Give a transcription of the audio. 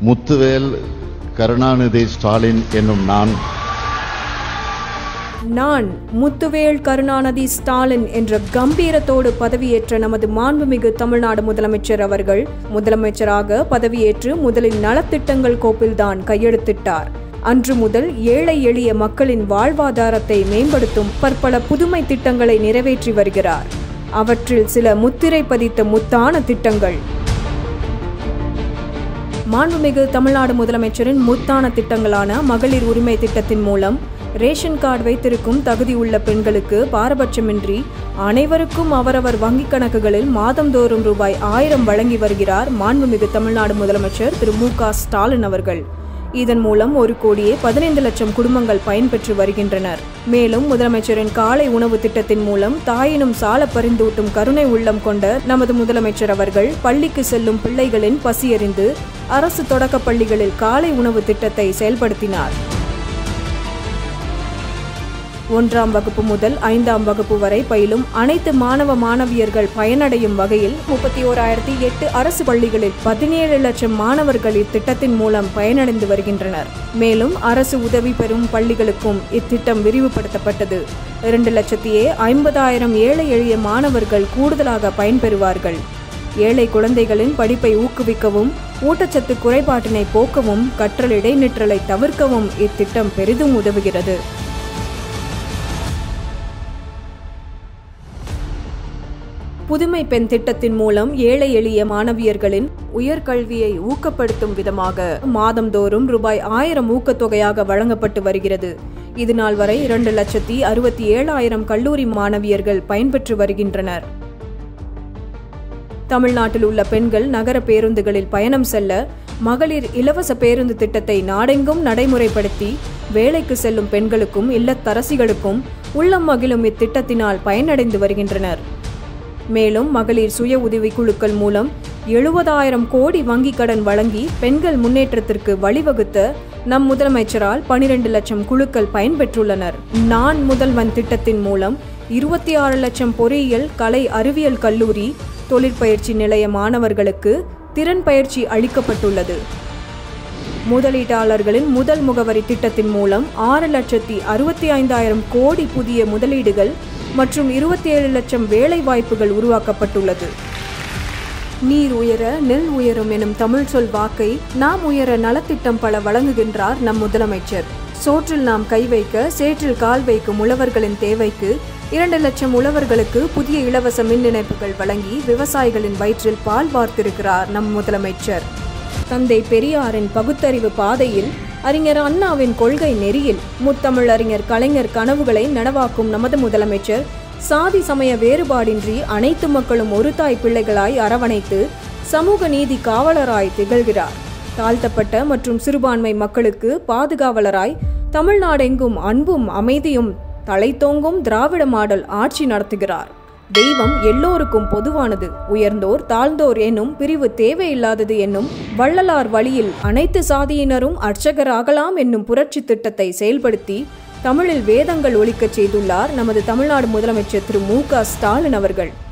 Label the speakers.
Speaker 1: முத்துவேல் கருணாநிதி ஸ்டாலின் என்னும் நான்
Speaker 2: நான் முத்துவேல் கருணாநிதி ஸ்டாலின் என்ற கம்பீரத்தோடு பதவியேற்ற நமது மாண்புமிகு தமிழ்நாடு முதலமைச்சர் அவர்கள் முதலமைச்சராக பதவியேற்று முதலில் நலத்திட்டங்கள் கோப்பில்தான் கையெழுத்திட்டார் அன்று முதல் ஏழை எளிய மக்களின் வாழ்வாதாரத்தை மேம்படுத்தும் பற்பல புதுமை திட்டங்களை நிறைவேற்றி வருகிறார் அவற்றில் சில முத்திரை பதித்த முத்தான திட்டங்கள் மாண்புமிகு தமிழ்நாடு முதலமைச்சரின் முத்தான திட்டங்களான மகளிர் உரிமை திட்டத்தின் மூலம் ரேஷன் கார்டு வைத்திருக்கும் தகுதியுள்ள பெண்களுக்கு பாரபட்சமின்றி அனைவருக்கும் அவரவர் வங்கிக் கணக்குகளில் மாதந்தோறும் ரூபாய் ஆயிரம் வழங்கி வருகிறார் மாண்புமிகு தமிழ்நாடு முதலமைச்சர் திரு மு க ஸ்டாலின் அவர்கள் இதன் மூலம் ஒரு கோடியே பதினைந்து லட்சம் குடும்பங்கள் பயன்பெற்று வருகின்றனர் மேலும் முதலமைச்சரின் காலை உணவு திட்டத்தின் மூலம் தாயினும் சால பரிந்தூட்டும் கருணை உள்ளம் கொண்ட நமது முதலமைச்சர் அவர்கள் பள்ளிக்கு செல்லும் பிள்ளைகளின் பசியறிந்து அரசு தொடக்கப் பள்ளிகளில் காலை உணவு திட்டத்தை செயல்படுத்தினார் ஒன்றாம் வகுப்பு முதல் ஐந்தாம் வகுப்பு வரை பயிலும் அனைத்து மாணவ மாணவியர்கள் பயனடையும் வகையில் முப்பத்தி ஓராயிரத்தி எட்டு அரசு பள்ளிகளில் பதினேழு லட்சம் மாணவர்கள் இத்திட்டத்தின் மூலம் பயனடைந்து வருகின்றனர் மேலும் அரசு உதவி பெறும் பள்ளிகளுக்கும் இத்திட்டம் விரிவுபடுத்தப்பட்டது இரண்டு லட்சத்தியே ஐம்பதாயிரம் ஏழை எளிய மாணவர்கள் கூடுதலாக பயன்பெறுவார்கள் ஏழை குழந்தைகளின் படிப்பை ஊக்குவிக்கவும் ஊட்டச்சத்து குறைபாட்டினை போக்கவும் கற்றல் இடைநிற்றலை தவிர்க்கவும் இத்திட்டம் பெரிதும் உதவுகிறது புதுமை பெண் திட்டத்தின் மூலம் ஏழை எளிய மாணவியர்களின் உயர்கல்வியை ஊக்கப்படுத்தும் விதமாக மாதந்தோறும் ரூபாய் ஆயிரம் ஊக்கத்தொகையாக வழங்கப்பட்டு வருகிறது இதுநாள் வரை இரண்டு லட்சத்தி அறுபத்தி ஏழாயிரம் கல்லூரி மாணவியர்கள் பயன்பெற்று வருகின்றனர் தமிழ்நாட்டில் உள்ள பெண்கள் நகர பேருந்துகளில் பயணம் செல்ல மகளிர் இலவச பேருந்து திட்டத்தை நாடெங்கும் நடைமுறைப்படுத்தி வேலைக்கு செல்லும் பெண்களுக்கும் இல்லத்தரசிகளுக்கும் உள்ளம் மகிழும் இத்திட்டத்தினால் பயனடைந்து வருகின்றனர் மேலும் மகளிர் சுய உதவி குழுக்கள் மூலம் எழுபதாயிரம் கோடி வங்கிக் கடன் வழங்கி பெண்கள் முன்னேற்றத்திற்கு வழிவகுத்த நம் முதலமைச்சரால் பனிரெண்டு லட்சம் குழுக்கள் பயன்பெற்றுள்ளனர் நான் முதல்வன் திட்டத்தின் மூலம் இருபத்தி ஆறு லட்சம் பொறியியல் கலை அறிவியல் கல்லூரி தொழிற்பயிற்சி நிலைய மாணவர்களுக்கு திறன் பயிற்சி அளிக்கப்பட்டுள்ளது முதலீட்டாளர்களின் முதல் முகவரி திட்டத்தின் மூலம் ஆறு லட்சத்தி அறுபத்தி ஐந்தாயிரம் கோடி புதிய முதலீடுகள் மற்றும் இருபத்தி ஏழு லட்சம் வேலை வாய்ப்புகள் உருவாக்கப்பட்டுள்ளது நீர் உயர நெல் உயரும் எனும் தமிழ் சொல் வாக்கை நாம் உயர நலத்திட்டம் பல வழங்குகின்றார் நம் முதலமைச்சர் சோற்றில் நாம் கை வைக்க சேற்றில் கால் வைக்கும் உழவர்களின் தேவைக்கு இரண்டு லட்சம் உழவர்களுக்கு புதிய இலவச மின் இணைப்புகள் வழங்கி விவசாயிகளின் வயிற்றில் பால் வார்த்திருக்கிறார் நம் முதலமைச்சர் தந்தை பெரியாரின் பகுத்தறிவு பாதையில் அறிஞர் அண்ணாவின் கொள்கை நெறியில் முத்தமிழ் அறிஞர் கலைஞர் கனவுகளை நனவாக்கும் நமது முதலமைச்சர் சாதி சமய வேறுபாடின்றி அனைத்து மக்களும் ஒரு தாய் பிள்ளைகளாய் அரவணைத்து சமூக நீதி காவலராய் திகழ்கிறார் தாழ்த்தப்பட்ட மற்றும் சிறுபான்மை மக்களுக்கு பாதுகாவலராய் தமிழ்நாடெங்கும் அன்பும் அமைதியும் தலைத்தோங்கும் திராவிட மாடல் ஆட்சி நடத்துகிறார் தெய்வம் எல்லோருக்கும் பொதுவானது உயர்ந்தோர் தாழ்ந்தோர் என்னும் பிரிவு தேவையில்லாதது என்னும் வள்ளலார் வழியில் அனைத்து சாதியினரும் அர்ச்சகராகலாம் என்னும் புரட்சி திட்டத்தை செயல்படுத்தி தமிழில் வேதங்கள் ஒலிக்கச் செய்துள்ளார் நமது தமிழ்நாடு முதலமைச்சர் திரு மு க ஸ்டாலின் அவர்கள்